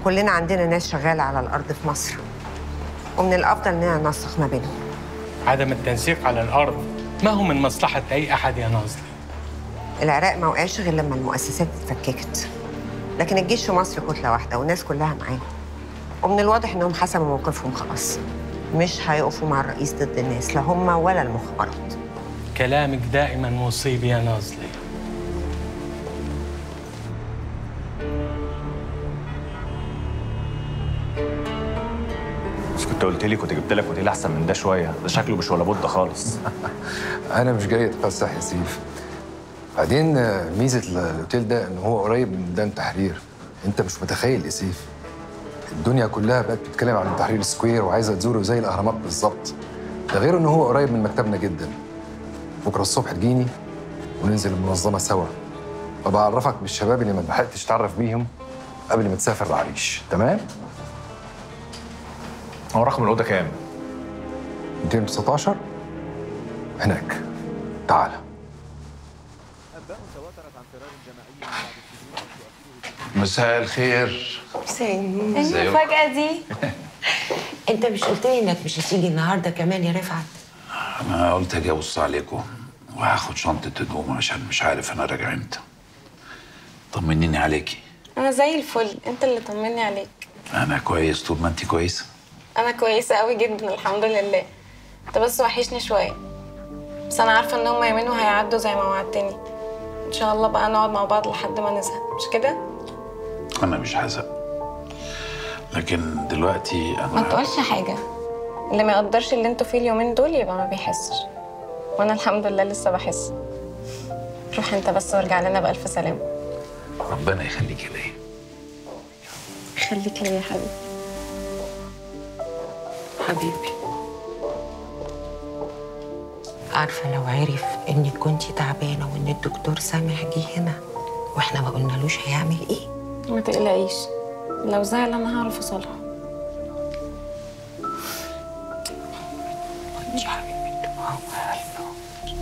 كلنا عندنا ناس شغالة على الأرض في مصر ومن الأفضل إننا ننسق ما بينهم عدم التنسيق على الأرض ما هو من مصلحة أي أحد يا ناظلي العراق ما وقعش غير لما المؤسسات اتفككت لكن الجيش في مصر كتلة واحدة والناس كلها معاه ومن الواضح إنهم حسموا موقفهم خلاص مش هيقفوا مع الرئيس ضد الناس لا هم ولا المخابرات كلامك دائما مصيب يا ناظلي بس كنت قلت لي كنت جبت لك اوتيل احسن من ده شويه ده شكله مش ولا بد خالص انا مش جاي اتفسح يا سيف بعدين آه، ميزه ال- الاوتيل ده ان هو قريب من ميدان التحرير انت مش متخيل يا سيف الدنيا كلها بقت بتتكلم عن التحرير سكوير وعايزه تزوره زي الاهرامات بالظبط ده غير ان هو قريب من مكتبنا جدا بكره الصبح تجيني وننزل المنظمه سوا وبعرفك بالشباب اللي ما لحقتش تعرف بيهم قبل ما تسافر العريش تمام هو رقم الاوضه كام 219 هناك تعال مساء الخير حسين ازيك؟ المفاجأة دي انت مش قلت لي انك مش هتيجي النهارده كمان يا رفعت انا قلت اجي ابص عليكم وهاخد شنطة هدوم عشان مش عارف انا راجع امتى طمنيني عليكي أنا زي الفل أنت اللي طمني عليك انا كويس طول ما انت كويسة أنا كويسة قوي جدا الحمد لله أنت بس وحشني شوية بس أنا عارفة إن هما يومين وهيعدوا زي ما وعدتني إن شاء الله بقى نقعد مع بعض لحد ما نزهق مش كده؟ انا مش هزق لكن دلوقتي ما انا تقولش حاجة اللي ما يقدرش اللي انتوا فيه اليومين دول يبقى ما بيحسش وأنا الحمد لله لسه بحس روح أنت بس وارجع لنا بألف سلامة ربنا يخليكي ليا خليك ليا يا حبيبي حبيبي عارفة لو عرف إنك كنتي تعبانة وإن الدكتور سامح جه هنا وإحنا ما قلنالوش هيعمل إيه؟ ما تقلقيش لو زعل أنا هعرف أصالحه يا حبيبتي هو قلبه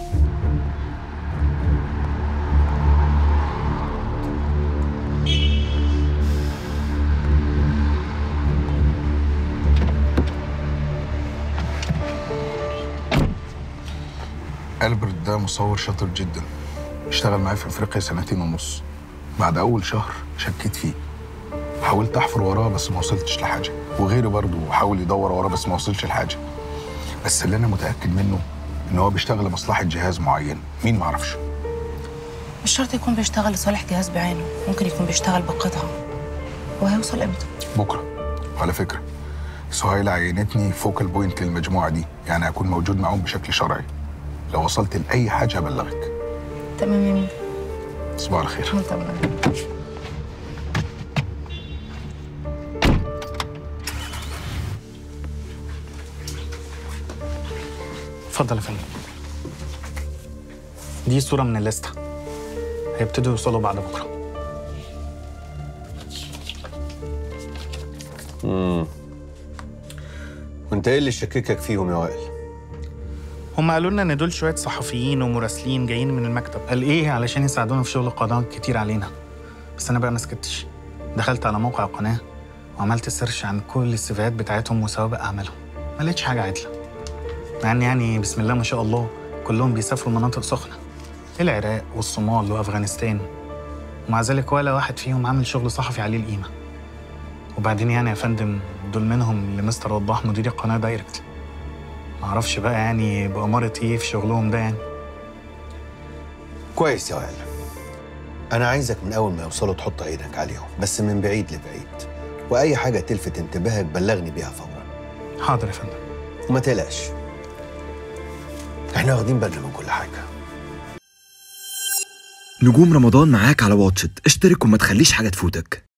ألبرت ده مصور شاطر جدا اشتغل معايا في افريقيا سنتين ونص بعد اول شهر شكيت فيه حاولت احفر وراه بس ما وصلتش لحاجه وغيري برضه حاول يدور وراه بس ما وصلش لحاجه بس اللي انا متاكد منه ان هو بيشتغل لمصلحه جهاز معين مين ما اعرفش مش شرط يكون بيشتغل لصالح جهاز بعينه ممكن يكون بيشتغل بقطعة وهيوصل امتى بكره وعلى فكره سهيل عينتني فوكال بوينت للمجموعه دي يعني هكون موجود معاهم بشكل شرعي لو وصلت لاي حاجه هبلغك تمام يا مين صباح الخير وانت من أهل. اتفضل يا فندم دي صورة من الليستة هيبتدوا يوصلوا بعد بكرة وانت ايه اللي شككك فيهم يا وائل؟ هم قالوا لنا ان دول شوية صحفيين ومراسلين جايين من المكتب قال ايه علشان يساعدونا في شغل قضاء كتير علينا بس انا بقى ما سكتش دخلت على موقع القناة وعملت سيرش عن كل السيفيهات بتاعتهم وسوابق اعمالهم ما لقيتش حاجة عدلة مع ان يعني بسم الله ما شاء الله كلهم بيسافروا مناطق سخنة العراق والصومال وافغانستان ومع ذلك ولا واحد فيهم عامل شغل صحفي عليه القيمة وبعدين يعني يا فندم دول منهم لمستر وضاح مدير القناة دايركت معرفش بقى يعني بأمارة ايه في شغلهم ده يعني كويس يا وائل انا عايزك من اول ما يوصلوا تحط عينك عليهم بس من بعيد لبعيد واي حاجه تلفت انتباهك بلغني بيها فورا حاضر يا فندم وما تقلقش احنا واخدين بالنا من كل حاجه نجوم رمضان معاك على واتشت اشترك وما تخليش حاجة تفوتك